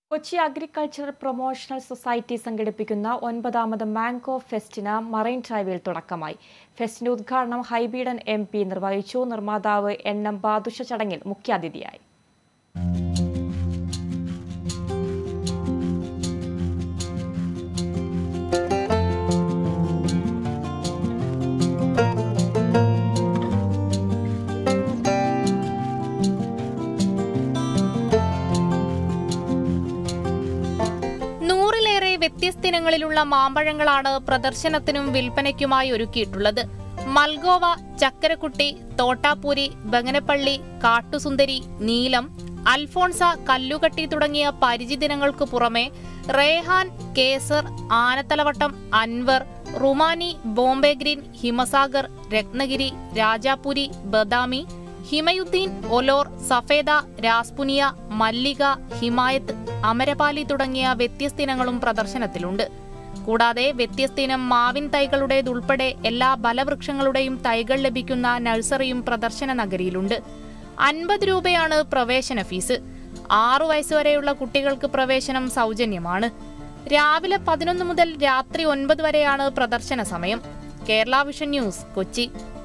Kochi agriculture promotional society സംഘടിപ്പിക്കുന്ന ഒൻപതാമത് mango ഫെസ്റ്റിന് marine ഡ്രൈവിൽ തുടക്കമായി ഫെസ്റ്റിന്റെ ഉദ്ഘാടനം ഹൈബീഡൻ എം പി നിർവഹിച്ചു നിർമ്മാതാവ് എൻ എം ബാദുഷ ചടങ്ങിൽ മുഖ്യാതിഥിയായി നൂറിലേറെ വ്യത്യസ്തിനങ്ങളിലുള്ള മാമ്പഴങ്ങളാണ് പ്രദർശനത്തിനും വിൽപ്പനയ്ക്കുമായി ഒരുക്കിയിട്ടുള്ളത് മൽഗോവ ചക്കരക്കുട്ടി തോട്ടാപ്പൂരി ബങ്ങനപ്പള്ളി കാട്ടുസുന്ദരി നീലം അൽഫോൺസ കല്ലുകട്ടി തുടങ്ങിയ പരിചിതിനങ്ങൾക്ക് പുറമെ റേഹാൻ കേസർ ആനത്തലവട്ടം അൻവർ റുമാനി ബോംബെ ഗ്രീൻ ഹിമസാഗർ രത്നഗിരി രാജാപുരി ബദാമി ഹിമയുദ്ദീൻ ഒലോർ സഫേദ രാസ്പുനിയ മല്ലിക ഹിമായത്ത് അമരപാലി തുടങ്ങിയ വ്യത്യസ്തിനങ്ങളും പ്രദർശനത്തിലുണ്ട് കൂടാതെ വ്യത്യസ്തിനം മാവിൻ തൈകളുടേതുൾപ്പെടെ എല്ലാ ബലവൃക്ഷങ്ങളുടെയും തൈകൾ ലഭിക്കുന്ന നഴ്സറിയും പ്രദർശന നഗരിയിലുണ്ട് അൻപത് രൂപയാണ് പ്രവേശന ഫീസ് ആറു വയസ്സുവരെയുള്ള കുട്ടികൾക്ക് പ്രവേശനം സൗജന്യമാണ് രാവിലെ പതിനൊന്ന് മുതൽ രാത്രി ഒൻപത് വരെയാണ് പ്രദർശന സമയം കേരള വിഷൻ ന്യൂസ് കൊച്ചി